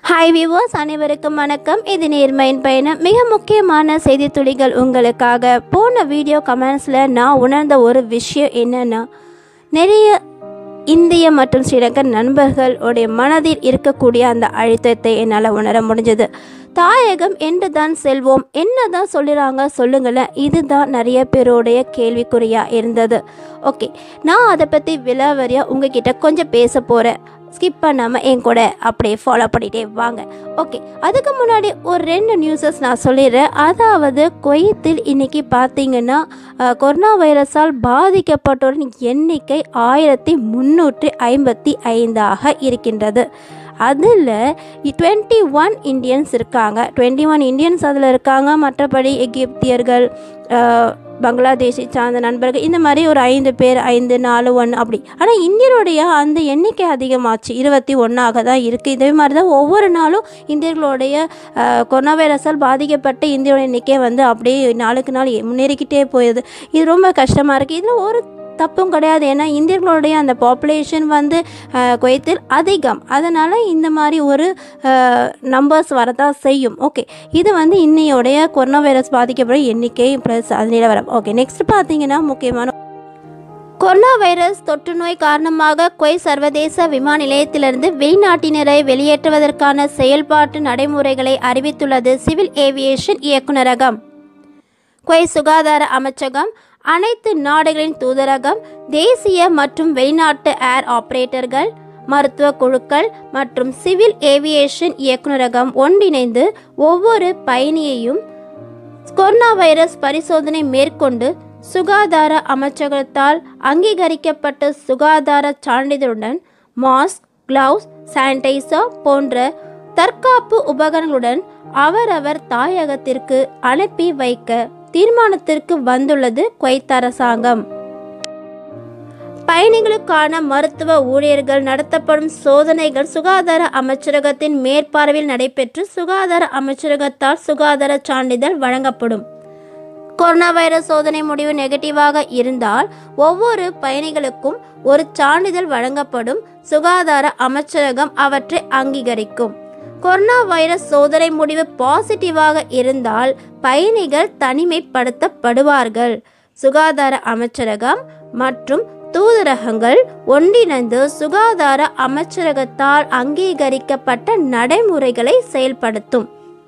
hi viewers அனைவருக்கும் வணக்கம் இது நேர்மையின் பயணம் மிக முக்கியமான செய்தி துளிகள் உங்களுக்காக போன வீடியோ கமெண்ட்ஸில் நான் உணர்ந்த ஒரு விஷயம் என்னென்னா நிறைய இந்திய மற்றும் ஸ்ரீலங்கா நண்பர்களுடைய மனதில் இருக்கக்கூடிய அந்த அழுத்தத்தை என்னால் உணர முடிஞ்சது தாயகம் என்று தான் செல்வோம் என்ன தான் சொல்லுறாங்க சொல்லுங்களேன் இதுதான் நிறைய பேருடைய கேள்விக்குறியாக இருந்தது ஓகே நான் அதை பற்றி விலாவரியாக உங்ககிட்ட கொஞ்சம் பேச போகிறேன் ஸ்கிப் பண்ணாமல் என் கூட அப்படியே ஃபாலோ பண்ணிகிட்டே வாங்க ஓகே அதுக்கு முன்னாடி ஒரு ரெண்டு நியூஸஸ் நான் சொல்லிடுறேன் அதாவது குவைத்தில் இன்னைக்கு பார்த்தீங்கன்னா அஹ், கொரோனா வைரஸால் பாதிக்கப்பட்டோரின் எண்ணிக்கை ஆயிரத்தி முந்நூற்றி ஐம்பத்தி ஐந்தாக இருக்கின்றது அதில் டுவெண்ட்டி ஒன் இந்தியன்ஸ் இருக்காங்க டுவெண்ட்டி ஒன் இந்தியன்ஸ் அதில் இருக்காங்க மற்றபடி எகிப்தியர்கள் அஹ், பங்களாதேஷை சார்ந்த நண்பர்கள் இந்த மாதிரி ஒரு ஐந்து பேர் ஐந்து நாலு ஒன்று அப்படி ஆனால் இந்தியருடைய அந்த எண்ணிக்கை அதிகமாச்சு இருபத்தி ஒன்றாக தான் இருக்குது இதே மாதிரி தான் ஒவ்வொரு நாளும் இந்தியர்களுடைய அஹ், கொரோனா வைரஸால் பாதிக்கப்பட்ட இந்தியோட எண்ணிக்கை வந்து அப்படியே நாளுக்கு நாள் முன்னேறிக்கிட்டே போகுது இது ரொம்ப கஷ்டமாக இருக்குது இதில் ஒரு தப்பும் கிடையாது ஏன்னா இந்தியர்களுடைய அந்த பாப்புலேஷன் வந்து அஹ், குவைத்தில் அதிகம் அதனால் இந்த மாதிரி ஒரு நம்பர்ஸ் வரதான் செய்யும் ஓகே இது வந்து இன்னையோடைய கொரோனா வைரஸ் பாதிக்கப்படும் எண்ணிக்கை ப்ளஸ் அது நிலவரம் ஓகே நெக்ஸ்ட் பார்த்தீங்கன்னா முக்கியமான கொரோனா வைரஸ் தொற்று நோய் காரணமாக குவை சர்வதேச விமான நிலையத்திலிருந்து வெளிநாட்டினரை வெளியேற்றுவதற்கான செயல்பாட்டு நடைமுறைகளை அறிவித்துள்ளது சிவில் ஏவியேஷன் இயக்குநரகம் குவை சுகாதார அமைச்சகம் அனைத்து நாடுகளின் தூதரகம் தேசிய மற்றும் வெளிநாட்டு ஏர் ஆபரேட்டர்கள் மருத்துவ குழுக்கள் மற்றும் சிவில் ஏவியேஷன் இயக்குநரகம் ஒன்றிணைந்து ஒவ்வொரு பயணியையும் கொரோனா வைரஸ் பரிசோதனை மேற்கொண்டு சுகாதார அமைச்சகத்தால் அங்கீகரிக்கப்பட்ட சுகாதார சான்றிதழுடன் மாஸ்க் கிளவுஸ் சானிடைசர் போன்ற தற்காப்பு உபகரணங்களுடன் அவரவர் தாயகத்திற்கு அனுப்பி வைக்க தீர்மானத்திற்கு வந்துள்ளது குவைத் அரசாங்கம் பயணிகளுக்கான மருத்துவ ஊழியர்கள் நடத்தப்படும் சோதனைகள் சுகாதார அமைச்சரகத்தின் மேற்பார்வையில் நடைபெற்று சுகாதார அமைச்சரகத்தால் சுகாதார சான்றிதழ் வழங்கப்படும் கொரோனா வைரஸ் சோதனை முடிவு நெகட்டிவாக இருந்தால் ஒவ்வொரு பயணிகளுக்கும் ஒரு சான்றிதழ் வழங்கப்படும் சுகாதார அமைச்சரகம் அவற்றை அங்கீகரிக்கும் கொரோனா வைரஸ் சோதனை முடிவு பாசிட்டிவாக இருந்தால் பயணிகள் தனிமைப்படுத்தப்படுவார்கள் சுகாதார அமைச்சரகம் மற்றும் தூதரகங்கள் ஒன்றிணைந்து சுகாதார அமைச்சரகத்தால் அங்கீகரிக்கப்பட்ட நடைமுறைகளை செயல்படுத்தும்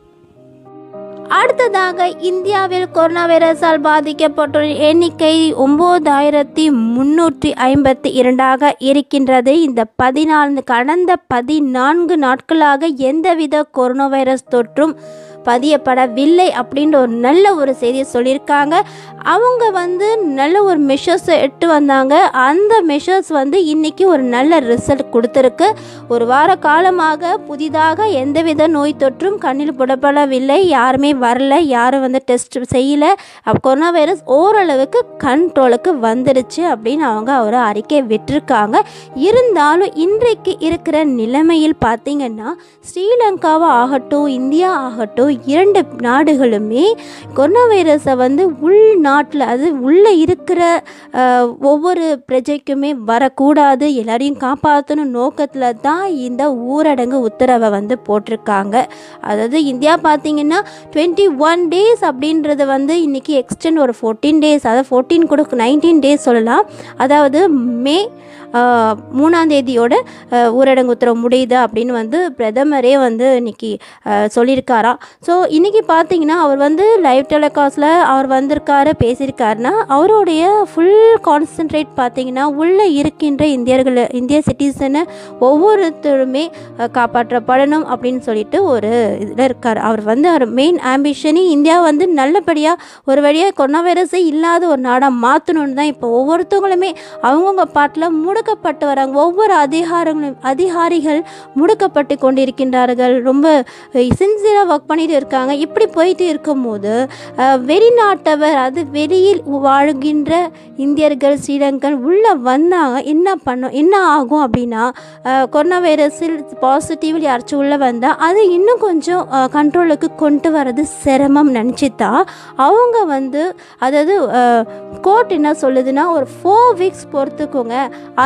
அடுத்ததாக இந்தியாவில் கொரோனா வைரஸால் பாதிக்கப்பட்டோர் எண்ணிக்கை ஒம்பதாயிரத்தி முன்னூற்றி ஐம்பத்தி இரண்டாக இருக்கின்றது இந்த பதினான்கு கடந்த பதினான்கு நாட்களாக எந்தவித கொரோனா வைரஸ் தொற்றும் பதியப்படவில்லை அப்படின்ற ஒரு நல்ல ஒரு செய்தியை சொல்லியிருக்காங்க அவங்க வந்து நல்ல ஒரு மெஷர்ஸை எட்டு வந்தாங்க அந்த மெஷர்ஸ் வந்து இன்னைக்கு ஒரு நல்ல ரிசல்ட் கொடுத்துருக்கு ஒரு வார காலமாக புதிதாக எந்தவித நோய் தொற்றும் கண்ணில் புடப்படவில்லை யாருமே வரல யாரும் வந்து டெஸ்ட் செய்யல அப்ப கொரோனா வைரஸ் ஓரளவுக்கு கண்ட்ரோலுக்கு வந்துடுச்சு அப்படின்னு அவங்க ஒரு அறிக்கை விட்டிருக்காங்க இருந்தாலும் இன்றைக்கு இருக்கிற நிலைமையில் பார்த்தீங்கன்னா ஸ்ரீலங்காவா ஆகட்டும் இந்தியா ஆகட்டும் இரண்டு நாடுகளுமே கொரோனா வைரஸை வந்து உள்நாட்டில் அது உள்ளே இருக்கிற அஹ், ஒவ்வொரு பிரஜைக்குமே வரக்கூடாது எல்லாரையும் காப்பாற்றணும் நோக்கத்தில் தான் இந்த ஊரடங்கு உத்தரவை வந்து போட்டிருக்காங்க அதாவது இந்தியா பார்த்தீங்கன்னா டுவெண்ட்டி ஒன் டேஸ் அப்படின்றது வந்து இன்றைக்கி எக்ஸ்டெண்ட் ஒரு ஃபோர்டீன் டேஸ் அதாவது ஃபோர்டீன் கூட நைன்டீன் டேஸ் சொல்லலாம் அதாவது மே ஆஹ், மூணாம் தேதியோட ஆஹ், ஊரடங்கு உத்தரவு முடியுது அப்படின்னு வந்து பிரதமரே வந்து இன்னைக்கு ஆஹ், சொல்லியிருக்காராம் ஸோ இன்றைக்கி பார்த்தீங்கன்னா அவர் வந்து லைவ் டெலிகாஸ்டில் அவர் வந்திருக்காரு பேசியிருக்காருன்னா அவருடைய ஃபுல் கான்சென்ட்ரேட் பார்த்தீங்கன்னா உள்ளே இருக்கின்ற இந்தியர்கள் இந்திய சிட்டிசனை ஒவ்வொருத்தருமே அஹ், காப்பாற்றப்படணும் அப்படின்னு சொல்லிட்டு ஒரு இதில் இருக்கார் அவர் வந்து அவர் மெயின் ஆம்பிஷனே இந்தியா வந்து நல்லபடியாக ஒரு வழியாக கொரோனா வைரஸே இல்லாத ஒரு நாடாக மாற்றணும்னு தான் இப்போ ஒவ்வொருத்தவங்களுமே அவங்கவுங்க பாட்டில் முடுக்கப்பட்டு வராங்க ஒவ்வொரு அதிகாரங்களும் அதிகாரிகள் முடுக்கப்பட்டு கொண்டிருக்கின்றார்கள் ரொம்ப சின்சியராக ஒர்க் பண்ணிட்டு இருக்காங்க இப்படி போயிட்டு இருக்கும்போது அஹ், வெளிநாட்டவர் அது வெளியில் வாழ்கின்ற இந்தியர்கள் ஸ்ரீலங்கன் உள்ளே வந்தாங்க என்ன பண்ணும் என்ன ஆகும் அப்படின்னா அஹ், கொரோனா வைரஸில் பாசிட்டிவ் யாராச்சும் உள்ளே வந்தால் அது இன்னும் கொஞ்சம் கண்ட்ரோலுக்கு கொண்டு வர்றது சிரமம் நினச்சிட்டா அவங்க வந்து அதாவது கோர்ட் என்ன சொல்லுதுன்னா ஒரு ஃபோர் வீக்ஸ் பொறுத்துக்கோங்க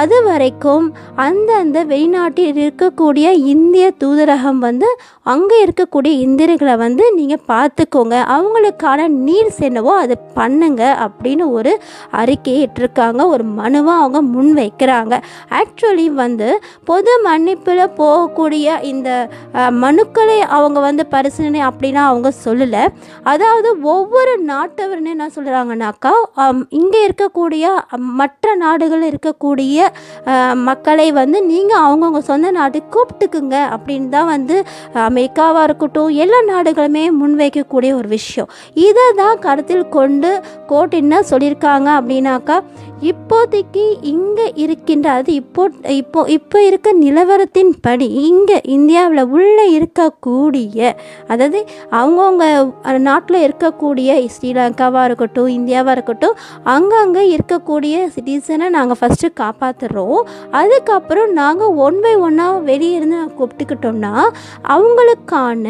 அது வரைக்கும் அந்தந்த வெளிநாட்டில் இருக்கக்கூடிய இந்திய தூதரகம் வந்து அங்கே இருக்கக்கூடிய இந்தியர்களை வந்து நீங்கள் பார்த்துக்கோங்க அவங்களுக்கான நீட்ஸ் என்னவோ அதை பண்ணுங்க அப்படின்னு ஒரு அறிக்கையை இட்டிருக்காங்க ஒரு மனுவை அவங்க முன் வைக்கிறாங்க ஆக்சுவலி வந்து பொது மன்னிப்பில் போகக்கூடிய இந்த அஹ், மனுக்களை அவங்க வந்து பரிசீலனை அப்படிலாம் அவங்க சொல்லலை அதாவது ஒவ்வொரு நாட்டவர்னு என்ன சொல்கிறாங்கனாக்கா இங்கே இருக்கக்கூடிய அம், மற்ற நாடுகளில் இருக்கக்கூடிய அஹ், மக்களை வந்து நீங்கள் அவங்கவுங்க சொந்த நாட்டுக்கு கூப்பிட்டுக்குங்க அப்படின்னு தான் வந்து அமெரிக்காவாக இருக்கட்டும் எல்லா நாடுகளுமே முன்வைக்கக்கூடிய ஒரு விஷயம் இதை தான் கருத்தில் கொண்டு கோர்ட் என்ன சொல்லியிருக்காங்க அப்படின்னாக்கா இப்போதைக்கு இங்கே இருக்கின்ற அது இப்போ இப்போ இப்போ இருக்க நிலவரத்தின் படி இங்கே இந்தியாவில் உள்ளே இருக்கக்கூடிய அதாவது அவங்கவுங்க நாட்டில் இருக்கக்கூடிய ஸ்ரீலங்காவாக இருக்கட்டும் இந்தியாவாக இருக்கட்டும் அங்கங்கே இருக்கக்கூடிய சிட்டிசனை நாங்கள் ஃபஸ்ட்டு காப்பாற்றுறோம் அதுக்கப்புறம் நாங்கள் ஒன் பை ஒன்னாக வெளியே இருந்து கூப்பிட்டுக்கிட்டோம்னா அவங்களுக்கான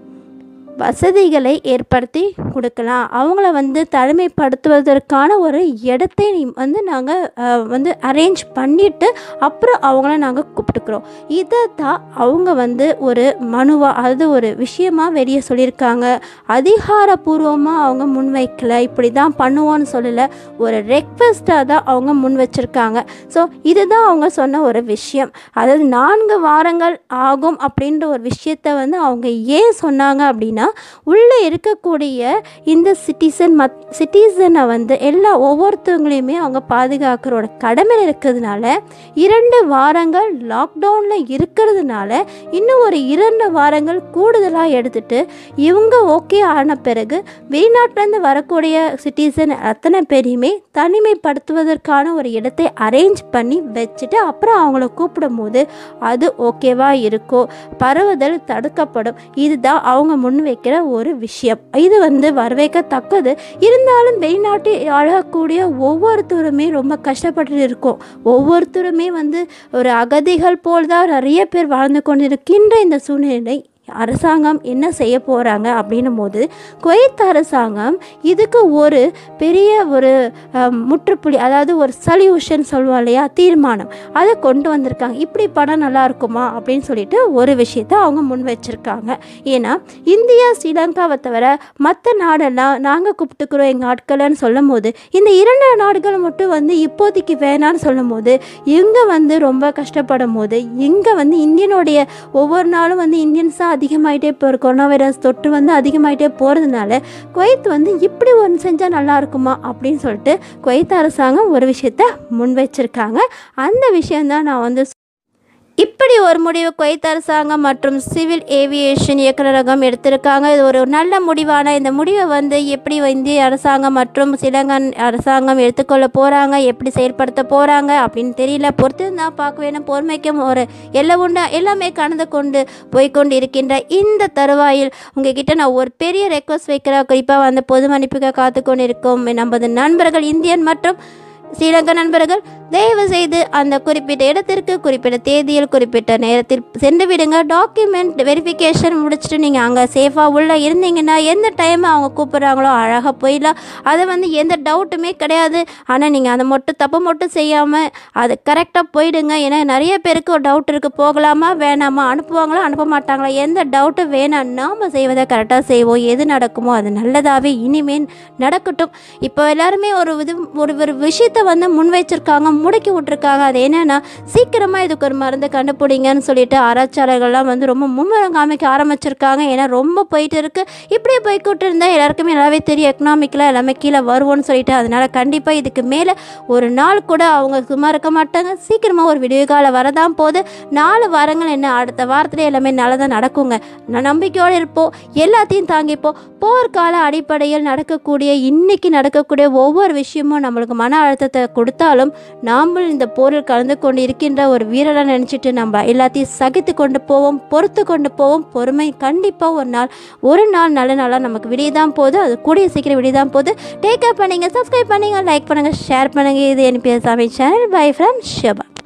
வசதிகளை ஏற்படுத்தி கொடுக்கலாம் அவங்கள வந்து தனிமைப்படுத்துவதற்கான ஒரு இடத்தை நீ வந்து நாங்கள் வந்து அரேஞ்ச் பண்ணிவிட்டு அப்புறம் அவங்கள நாங்கள் கூப்பிட்டுக்கிறோம் இதை தான் அவங்க வந்து ஒரு மனுவாக அதாவது ஒரு விஷயமா வெளியே சொல்லியிருக்காங்க அதிகாரப்பூர்வமாக அவங்க முன்வைக்கல இப்படி தான் பண்ணுவோன்னு சொல்லலை ஒரு ரெக்வெஸ்ட்டாக தான் அவங்க முன் வச்சுருக்காங்க ஸோ இதுதான் அவங்க சொன்ன ஒரு விஷயம் அதாவது நான்கு வாரங்கள் ஆகும் அப்படின்ற ஒரு விஷயத்த வந்து அவங்க ஏன் சொன்னாங்க அப்படின்னா உள்ளே இருக்கக்கூடிய இந்த சிட்டிசன் மத் சிட்டிசனை வந்து எல்லா ஒவ்வொருத்தவங்களையுமே அவங்க பாதுகாக்கிறோட கடமையில் இருக்கிறதுனால இரண்டு வாரங்கள் லாக்டவுனில் இருக்கிறதுனால இன்னும் ஒரு இரண்டு வாரங்கள் கூடுதலாக எடுத்துட்டு இவங்க ஓகே ஆன பிறகு வெளிநாட்டிலேருந்து வரக்கூடிய சிட்டிசன் அத்தனை பேரையுமே தனிமைப்படுத்துவதற்கான ஒரு இடத்தை அரேஞ்ச் பண்ணி வச்சுட்டு அப்புறம் அவங்கள கூப்பிடும் போது அது ஓகேவா இருக்கும் பரவுதல் தடுக்கப்படும் இதுதான் அவங்க முன் வைக்கிற ஒரு விஷயம் இது வந்து வரவேற்கத்தக்கது இருந்தாலும் வெளிநாட்டில் அழகக்கூடிய ஒவ்வொருத்தருமே ரொம்ப கஷ்டப்பட்டு இருக்கோம் ஒவ்வொருத்தருமே வந்து ஒரு அகதிகள் போல் தான் நிறைய பேர் வாழ்ந்து கொண்டிருக்கின்ற இந்த சூழ்நிலை அரசாங்கம் என்ன செய்ய போகிறாங்க அப்படின்னும் போது குவைத் அரசாங்கம் இதுக்கு ஒரு பெரிய ஒரு அஹ், முற்றுப்புள்ளி அதாவது ஒரு சல்யூஷன் சொல்லுவோம் இல்லையா தீர்மானம் அதை கொண்டு வந்திருக்காங்க இப்படி பணம் நல்லா இருக்குமா அப்படின்னு சொல்லிட்டு ஒரு விஷயத்த அவங்க முன் வச்சுருக்காங்க ஏன்னா இந்தியா ஸ்ரீலங்காவை தவிர மற்ற நாடெல்லாம் நாங்கள் கூப்பிட்டுக்கிறோம் எங்கள் ஆட்களைன்னு சொல்லும் போது இந்த இரண்டு நாடுகள் மட்டும் வந்து இப்போதைக்கு வேணான்னு சொல்லும் போது இங்கே வந்து ரொம்ப கஷ்டப்படும் போது இங்கே வந்து இந்தியனுடைய ஒவ்வொரு நாளும் வந்து இந்தியன்ஸாக அதிகமாயிட்டே போகிற கொரோனா வைரஸ் தொற்று வந்து அதிகமாயிட்டே போகிறதுனால குவைத் வந்து இப்படி ஒன்று செஞ்சால் நல்லா இருக்குமா அப்படின்னு சொல்லிட்டு குவைத் அரசாங்கம் ஒரு விஷயத்த முன் வச்சிருக்காங்க அந்த விஷயந்தான் நான் வந்து இப்படி ஒரு முடிவு குவைத் அரசாங்கம் மற்றும் சிவில் ஏவியேஷன் இயக்குநரகம் எடுத்திருக்காங்க இது ஒரு நல்ல முடிவான இந்த முடிவை வந்து எப்படி இந்திய அரசாங்கம் மற்றும் சிலங்கன் அரசாங்கம் எடுத்துக்கொள்ள போகிறாங்க எப்படி செயல்படுத்த போகிறாங்க அப்படின்னு தெரியல பொறுத்து தான் பார்க்க வேணும் பொறுமைக்கும் ஒரு எல்லாம் உண்டா எல்லாமே கடந்து கொண்டு போய்க்கொண்டு இருக்கின்ற இந்த தருவாயில் உங்ககிட்ட நான் ஒரு பெரிய ரெக்வஸ்ட் வைக்கிறேன் குறிப்பாக வந்து பொது மன்னிப்புக்கு காத்து கொண்டு இருக்கும் நமது நண்பர்கள் இந்தியன் மற்றும் ஸ்ரீலங்கா நண்பர்கள் தயவு செய்து அந்த குறிப்பிட்ட இடத்திற்கு குறிப்பிட்ட தேதியில் குறிப்பிட்ட நேரத்தில் சென்று விடுங்க டாக்குமெண்ட் வெரிஃபிகேஷன் முடிச்சுட்டு நீங்கள் அங்கே சேஃபாக உள்ளே இருந்தீங்கன்னா எந்த டைம் அவங்க கூப்பிட்றாங்களோ அழகாக போயிடலாம் அதை வந்து எந்த டவுட்டுமே கிடையாது ஆனால் நீங்கள் அதை மட்டும் தப்பு மட்டும் செய்யாமல் அது கரெக்டாக போயிடுங்க ஏன்னா நிறைய பேருக்கு ஒரு டவுட் இருக்குது போகலாமா வேணாமா அனுப்புவாங்களா அனுப்ப மாட்டாங்களா எந்த டவுட்டும் வேணாம் நாம் செய்வதை கரெக்டாக செய்வோம் எது நடக்குமோ அது நல்லதாகவே இனிமேல் நடக்கட்டும் இப்போ எல்லாருமே ஒரு இது ஒரு ஒரு விஷயத்தை வந்து முன் வச்சிருக்காங்க முடக்கி விட்ருக்காங்க அது என்னன்னா சீக்கிரமாக இதுக்கு ஒரு மருந்து கண்டுபிடிங்கன்னு சொல்லிட்டு ஆராய்ச்சியாளர்கள்லாம் வந்து ரொம்ப மும்முரம் காமிக்க ஆரம்பிச்சிருக்காங்க ஏன்னா ரொம்ப போயிட்டு இருக்கு இப்படியே போய்கிட்டு இருந்தால் எல்லாருக்குமே நல்லாவே தெரியும் எக்கனாமிக்கலாக எல்லாமே கீழே வருவோம்னு சொல்லிட்டு அதனால கண்டிப்பாக இதுக்கு மேலே ஒரு நாள் கூட அவங்க சும்மா இருக்க மாட்டாங்க சீக்கிரமாக ஒரு விடிவு காலம் வரதான் போது நாலு வாரங்கள் என்ன அடுத்த வாரத்தில் எல்லாமே நல்லதாக நடக்குங்க நான் நம்பிக்கையோடு இருப்போம் எல்லாத்தையும் தாங்கிப்போம் போர்க்கால அடிப்படையில் நடக்கக்கூடிய இன்னைக்கு நடக்கக்கூடிய ஒவ்வொரு விஷயமும் நம்மளுக்கு மன அழுத்தத்தை கொடுத்தாலும் நாமும் இந்த போரில் கலந்து கொண்டு இருக்கின்ற ஒரு வீரரை நினச்சிட்டு நம்ம எல்லாத்தையும் சகித்து கொண்டு போவோம் பொறுத்து கொண்டு போவோம் பொறுமை கண்டிப்பாக ஒரு நாள் ஒரு நாள் நல்ல நாளாக நமக்கு விடிய தான் போகுது அது கூடிய சீக்கிரம் விடிய தான் போகுது டேக் அப் பண்ணுங்கள் சப்ஸ்கிரைப் பண்ணுங்கள் லைக் பண்ணுங்கள் ஷேர் பண்ணுங்கள் இது என்பிஎஸ் சாமி சேனல் பை ஃப்ரம் ஷபா